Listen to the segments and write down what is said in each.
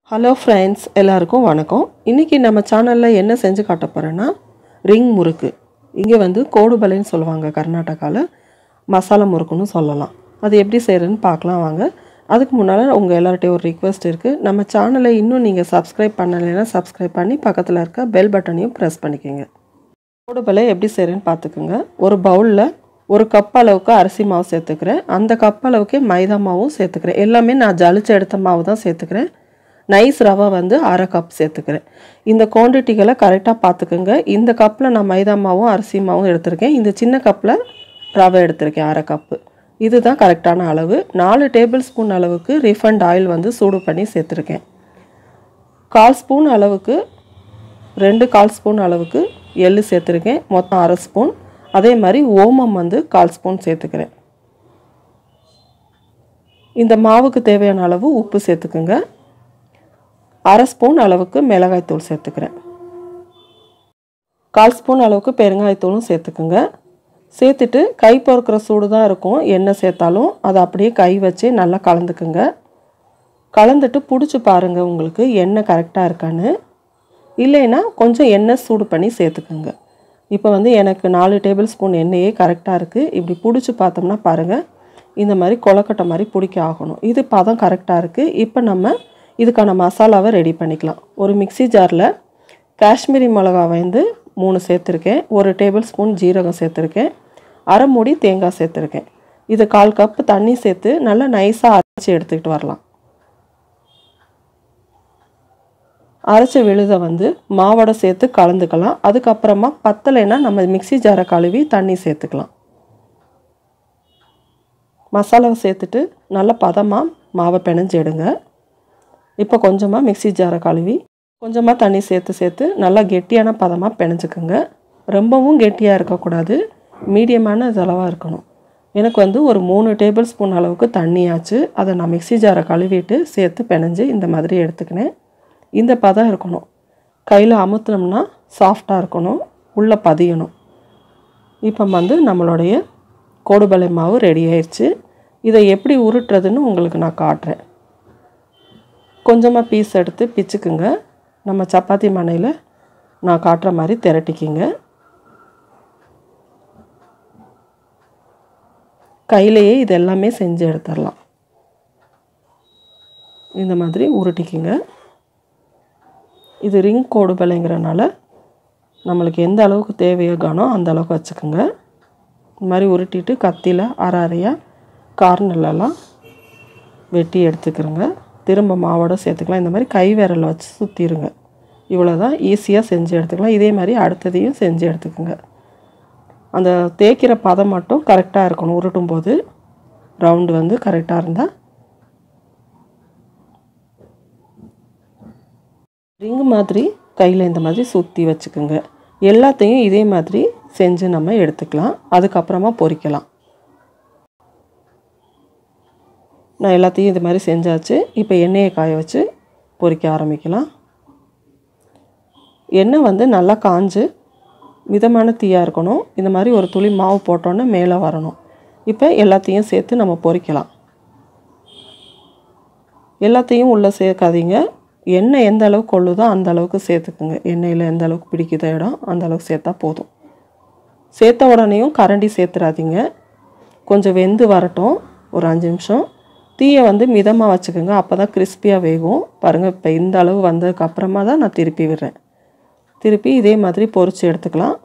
hello friends எல்லாருக்கும் வணக்கம் இன்றைக்கி நம்ம சேனலில் என்ன செஞ்சு காட்ட போகிறேன்னா ரிங் முறுக்கு இங்கே வந்து கோடுபலைன்னு சொல்லுவாங்க கர்நாடகாவில் மசாலா முறுக்குன்னு சொல்லலாம் அது எப்படி செய்கிறதுன்னு பார்க்கலாம் வாங்க அதுக்கு முன்னால் உங்கள் எல்லார்ட்டையும் ஒரு ரிக்வெஸ்ட் இருக்குது நம்ம சேனலை இன்னும் நீங்கள் சப்ஸ்கிரைப் பண்ணலைன்னா சப்ஸ்கிரைப் பண்ணி பக்கத்தில் இருக்க பெல் பட்டனையும் ப்ரெஸ் பண்ணிக்கோங்க கோடுபலை எப்படி செய்கிறேன்னு பார்த்துக்குங்க ஒரு பவுலில் ஒரு கப் அளவுக்கு அரிசி மாவு சேர்த்துக்கிறேன் அந்த கப் அளவுக்கு மைதா மாவும் சேர்த்துக்கிறேன் எல்லாமே நான் ஜலிச்சு எடுத்த மாவு தான் சேர்த்துக்கிறேன் நைஸ் ரவை வந்து அரை கப் சேர்த்துக்கிறேன் இந்த குவான்டிட்டிகளை கரெக்டாக பார்த்துக்குங்க இந்த கப்பில் நான் மைதா மாவும் அரிசி மாவும் எடுத்திருக்கேன் இந்த சின்ன கப்பில் ரவை எடுத்திருக்கேன் அரை கப்பு இதுதான் கரெக்டான அளவு நாலு டேபிள் ஸ்பூன் அளவுக்கு ரீஃபண்ட் ஆயில் வந்து சூடு பண்ணி சேர்த்துருக்கேன் கால் ஸ்பூன் அளவுக்கு ரெண்டு கால் ஸ்பூன் அளவுக்கு எள்ளு சேர்த்துருக்கேன் மொத்தம் அரை ஸ்பூன் அதே மாதிரி ஓமம் வந்து கால் ஸ்பூன் சேர்த்துக்கிறேன் இந்த மாவுக்கு தேவையான அளவு உப்பு சேர்த்துக்குங்க அரை ஸ்பூன் அளவுக்கு மிளகாய்த்தூள் சேர்த்துக்கிறேன் கால் ஸ்பூன் அளவுக்கு பெருங்காயத்தூளும் சேர்த்துக்குங்க சேர்த்துட்டு கை பொறுக்கிற சூடு தான் இருக்கும் எண்ணெய் சேர்த்தாலும் அதை அப்படியே கை வச்சு நல்லா கலந்துக்குங்க கலந்துட்டு பிடிச்சி பாருங்கள் உங்களுக்கு எண்ணெய் கரெக்டாக இருக்கான்னு இல்லைன்னா கொஞ்சம் எண்ணெய் சூடு பண்ணி சேர்த்துக்குங்க இப்போ வந்து எனக்கு நாலு டேபிள் ஸ்பூன் எண்ணெயே கரெக்டாக இருக்குது இப்படி பிடிச்சி பார்த்தோம்னா பாருங்கள் இந்த மாதிரி கொலக்கட்டை மாதிரி பிடிக்க ஆகணும் இது பதம் கரெக்டாக இருக்குது இப்போ நம்ம இதுக்கான மசாலாவை ரெடி பண்ணிக்கலாம் ஒரு மிக்சி ஜாரில் காஷ்மீரி மிளகா வந்து மூணு சேர்த்துருக்கேன் ஒரு டேபிள் ஸ்பூன் ஜீரகம் சேர்த்துருக்கேன் அரை மூடி தேங்காய் சேர்த்துருக்கேன் இது கால் கப்பு தண்ணி சேர்த்து நல்லா நைஸாக அரைச்சி எடுத்துக்கிட்டு வரலாம் அரைச்ச விழுதை வந்து மாவோட சேர்த்து கலந்துக்கலாம் அதுக்கப்புறமா பத்தலைன்னா நம்ம மிக்சி ஜாரை கழுவி தண்ணி சேர்த்துக்கலாம் மசாலாவை சேர்த்துட்டு நல்லா பதமாக மாவை பிணைஞ்சு எடுங்க இப்போ கொஞ்சமாக மிக்சி ஜாரை கழுவி கொஞ்சமாக தண்ணி சேர்த்து சேர்த்து நல்லா கெட்டியான பதமாக பிணைஞ்சுக்குங்க ரொம்பவும் கெட்டியாக இருக்கக்கூடாது மீடியமான அளவாக இருக்கணும் எனக்கு வந்து ஒரு மூணு டேபிள் ஸ்பூன் அளவுக்கு தண்ணி ஆச்சு அதை நான் மிக்சி ஜாரை கழுவிட்டு சேர்த்து பிணைஞ்சு இந்த மாதிரி எடுத்துக்கினேன் இந்த பதம் இருக்கணும் கையில் அமுத்தினோம்னா சாஃப்டாக இருக்கணும் உள்ளே பதியணும் இப்போ வந்து நம்மளுடைய கோடுபலை மாவு ரெடி ஆயிடுச்சு இதை எப்படி உருட்டுறதுன்னு உங்களுக்கு நான் காட்டுறேன் கொஞ்சமாக பீஸ் எடுத்து பிச்சுக்குங்க நம்ம சப்பாத்தி மனையில் நான் காட்டுற மாதிரி திரட்டிக்கிங்க கையிலையே இது எல்லாமே செஞ்சு எடுத்துடலாம் இந்த மாதிரி உருட்டிக்கிங்க இது ரிங் கோடுபலைங்கிறனால நம்மளுக்கு எந்த அளவுக்கு தேவையோ கனம் அந்த அளவுக்கு வச்சுக்கோங்க இந்த மாதிரி உருட்டிட்டு கத்தியில் அரை அரையாக கார்னர்லலாம் வெட்டி எடுத்துக்கிறோங்க திரும்ப மாவோட சேர்த்துக்கலாம் இந்த மாதிரி கை விரலை வச்சு சுற்றிடுங்க இவ்வளோ தான் ஈஸியாக செஞ்சு எடுத்துக்கலாம் இதே மாதிரி அடுத்ததையும் செஞ்சு எடுத்துக்கோங்க அந்த தேய்க்கிற பதம் மட்டும் கரெக்டாக இருக்கணும் உருட்டும் போது ரவுண்டு வந்து கரெக்டாக இருந்தால் ரிங்கு மாதிரி கையில் இந்த மாதிரி சுற்றி வச்சுக்கோங்க எல்லாத்தையும் இதே மாதிரி செஞ்சு நம்ம எடுத்துக்கலாம் அதுக்கப்புறமா பொரிக்கலாம் நான் எல்லாத்தையும் இது மாதிரி செஞ்சாச்சு இப்போ எண்ணெயை காய வச்சு பொரிக்க ஆரம்பிக்கலாம் எண்ணெய் வந்து நல்லா காஞ்சு மிதமான தீயாக இருக்கணும் இந்த மாதிரி ஒரு துளி மாவு போட்டோன்னே மேலே வரணும் இப்போ எல்லாத்தையும் சேர்த்து நம்ம பொரிக்கலாம் எல்லாத்தையும் உள்ளே சேர்க்காதீங்க எண்ணெய் எந்த அளவுக்கு கொள்ளுதோ அந்த அளவுக்கு சேர்த்துக்குங்க எண்ணெயில் எந்த அளவுக்கு பிடிக்குதோ இடம் அந்த அளவுக்கு சேர்த்தா போதும் சேர்த்த உடனேயும் கரண்டி சேர்த்துறாதீங்க கொஞ்சம் வெந்து வரட்டும் ஒரு அஞ்சு நிமிஷம் தீயை வந்து மிதமாக வச்சுக்கோங்க அப்போ தான் கிறிஸ்பியாக வேகும் பாருங்கள் இப்போ இந்த அளவு வந்ததுக்கு அப்புறமா தான் நான் திருப்பி விடுறேன் திருப்பி இதே மாதிரி பொரித்து எடுத்துக்கலாம்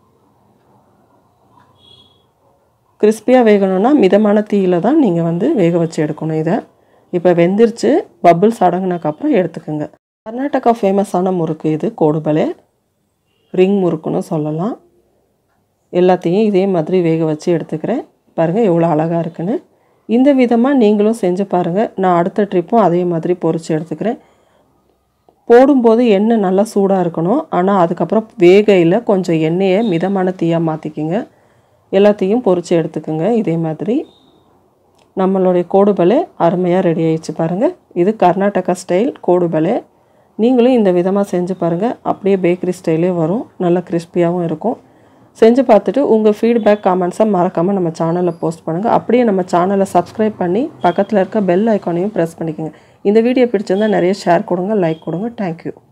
கிறிஸ்பியாக வேகணும்னா மிதமான தீயில் தான் நீங்கள் வந்து வேக வச்சு எடுக்கணும் இதை இப்போ வெந்துருச்சு பபுள்ஸ் அடங்கினக்கப்புறம் எடுத்துக்கோங்க கர்நாடகா ஃபேமஸான முறுக்கு இது கோடுபலே ரிங் முறுக்குன்னு சொல்லலாம் எல்லாத்தையும் இதே மாதிரி வேக வச்சு எடுத்துக்கிறேன் பாருங்கள் எவ்வளோ அழகாக இருக்குன்னு இந்த விதமாக நீங்களும் செஞ்சு பாருங்கள் நான் அடுத்த ட்ரிப்பும் அதே மாதிரி பொரித்து எடுத்துக்கிறேன் போடும்போது எண்ணெய் நல்லா சூடாக இருக்கணும் ஆனால் அதுக்கப்புறம் வேகையில் கொஞ்சம் எண்ணெயை மிதமான தீயாக மாற்றிக்கிங்க எல்லாத்தையும் பொரித்து எடுத்துக்கோங்க இதே மாதிரி நம்மளுடைய கோடுபலை அருமையாக ரெடி ஆயிடுச்சு பாருங்கள் இது கர்நாடகா ஸ்டைல் கோடுபலை நீங்களும் இந்த விதமாக செஞ்சு பாருங்கள் அப்படியே பேக்கரி ஸ்டைலே வரும் நல்லா கிறிஸ்பியாகவும் இருக்கும் செஞ்சு பார்த்துட்டு உங்கள் ஃபீட்பேக் காமெண்ட்ஸை மறக்காமல் நம்ம சேனலில் போஸ்ட் பண்ணுங்கள் அப்படியே நம்ம சேனலை சப்ஸ்கிரைப் பண்ணி பக்கத்தில் இருக்க பெல் ஐக்கானையும் ப்ரெஸ் பண்ணிக்கோங்க இந்த வீடியோ பிடிச்சிருந்தா நிறைய ஷேர் கொடுங்க லைக் கொடுங்க தேங்க்யூ